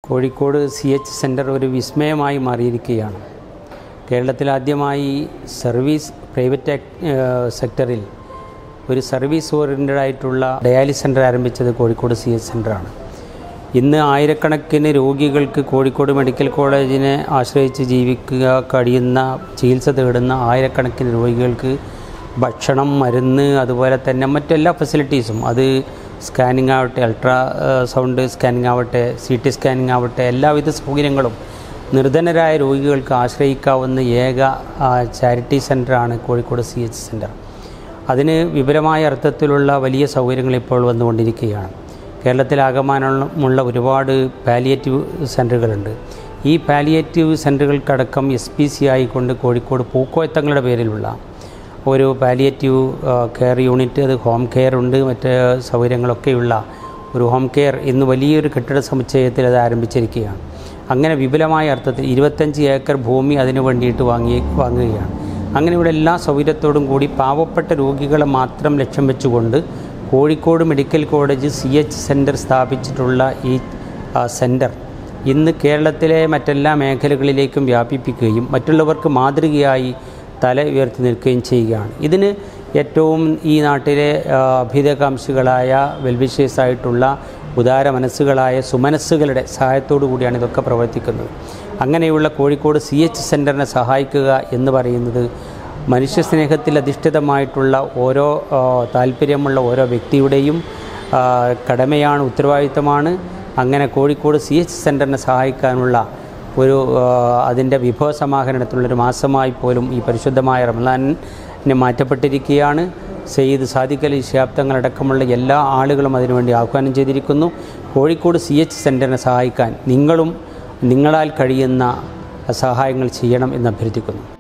Kozhikode C H centre ഒരു വിസ്മയമായി മാറിയിരിക്കുകയാണ് കേരളത്തിൽ ആദ്യമായി സർവീസ് പ്രൈവറ്റ് ആക്- ഏഹ് സെക്ടറിൽ ഒരു സർവീസ് ഓറിയൻറ്റഡ് ആയിട്ടുള്ള ഡയാലിസ് സെൻറ്റർ ആരംഭിച്ചത് കോഴിക്കോട് സി എച്ച് സെൻ്ററാണ് ഇന്ന് ആയിരക്കണക്കിന് രോഗികൾക്ക് കോഴിക്കോട് മെഡിക്കൽ കോളേജിനെ ആശ്രയിച്ച് ജീവിക്കുക കഴിയുന്ന ചികിത്സ തേടുന്ന ആയിരക്കണക്കിന് രോഗികൾക്ക് ഭക്ഷണം മരുന്ന് അതുപോലെ തന്നെ മറ്റെല്ലാ ഫെസിലിറ്റീസും അത് സ്കാനിങ് ആവട്ടെ അൾട്രാ ഏഹ്, സൗണ്ട് സ്കാനിങ് ആവട്ടെ സി ടി സ്കാനിങ് ആവട്ടെ എല്ലാവിധ സൗകര്യങ്ങളും നിർധനരായ രോഗികൾക്ക് ആശ്രയിക്കാവുന്ന ഏക ആ, ചാരിറ്റി സെൻ്ററാണ് കോഴിക്കോട് സി എച്ച് സെൻ്റർ അതിന് വിപുലമായ അർത്ഥത്തിലുള്ള വലിയ സൗകര്യങ്ങൾ ഇപ്പോൾ വന്നുകൊണ്ടിരിക്കുകയാണ് കേരളത്തിലാകമാനമുള്ള ഒരുപാട് പാലിയേറ്റീവ് സെൻ്ററുകളുണ്ട് ഈ പാലിയേറ്റീവ് സെൻ്ററുകൾക്കടക്കം എസ് പി സി ആയിക്കൊണ്ട് കോഴിക്കോട് പൂക്കോയത്തങ്ങളുടെ പേരിലുള്ള ഒരു പാലിയേറ്റീവ് കെയർ യൂണിറ്റ് അത് ഹോം കെയർ ഉണ്ട് മറ്റ് സൗകര്യങ്ങളൊക്കെയുള്ള ഒരു ഹോം കെയർ ഇന്ന് വലിയൊരു കെട്ടിട സമുച്ചയത്തിൽ അത് ആരംഭിച്ചിരിക്കുകയാണ് അങ്ങനെ വിപുലമായ അർത്ഥത്തിൽ ഇരുപത്തഞ്ച് ഏക്കർ ഭൂമി അതിനു വേണ്ടിയിട്ട് വാങ്ങി വാങ്ങുകയാണ് അങ്ങനെ ഇവിടെ എല്ലാ സൗകര്യത്തോടും കൂടി പാവപ്പെട്ട രോഗികളെ മാത്രം ലക്ഷ്യം വെച്ചുകൊണ്ട് Kozhikode medical college C H centre സ്ഥാപിച്ചിട്ടുള്ള ഈ ആ, സെൻറ്റർ ഇന്ന് കേരളത്തിലെ മറ്റെല്ലാ മേഖലകളിലേക്കും വ്യാപിപ്പിക്കുകയും മറ്റുള്ളവർക്ക് മാതൃകയായി തല ഉയർത്തി നിൽക്കുകയും ചെയ്യുകയാണ് ഇതിന് ഏറ്റവും ഈ നാട്ടിലെ ആ, അഭ്യുതകാംക്ഷികളായ വെൽവിഷേഴ്സ് ആയിട്ടുള്ള ഉദാര മനസ്സുകളായ സുമനസ്സുകളുടെ സഹായത്തോടു കൂടിയാണ് ഇതൊക്കെ പ്രവർത്തിക്കുന്നത് അങ്ങനെയുള്ള കോഴിക്കോട് സി എച്ച് സെൻറ്ററിനെ സഹായിക്കുക എന്ന് പറയുന്നത് മനുഷ്യസ്നേഹത്തിൽ അധിഷ്ഠിതമായിട്ടുള്ള ഓരോ ആ, താല്പര്യമുള്ള ഓരോ വ്യക്തിയുടെയും ആ, കടമയാണ് ഉത്തരവാദിത്തമാണ് അങ്ങനെ കോഴിക്കോട് സി എച്ച് സെൻറ്ററിനെ സഹായിക്കാനുള്ള ഒരു ആ, അതിൻ്റെ വിഭവ സമാഹരണത്തിനുള്ളൊരു മാസമായി പോലും ഈ പരിശുദ്ധമായ റമദാനിനെ മാറ്റപ്പെട്ടിരിക്കുകയാണ് സെയ്ദ് സാദിഖ് അലി ശാബ്ദങ്ങളടക്കമുള്ള എല്ലാ ആളുകളും അതിനുവേണ്ടി ആഹ്വാനം ചെയ്തിരിക്കുന്നു കോഴിക്കോട് സി എച്ച് സെൻറ്ററിനെ സഹായിക്കാൻ നിങ്ങളും നിങ്ങളാൽ കഴിയുന്ന സഹായങ്ങൾ ചെയ്യണം എന്ന് അഭ്യർത്ഥിക്കുന്നു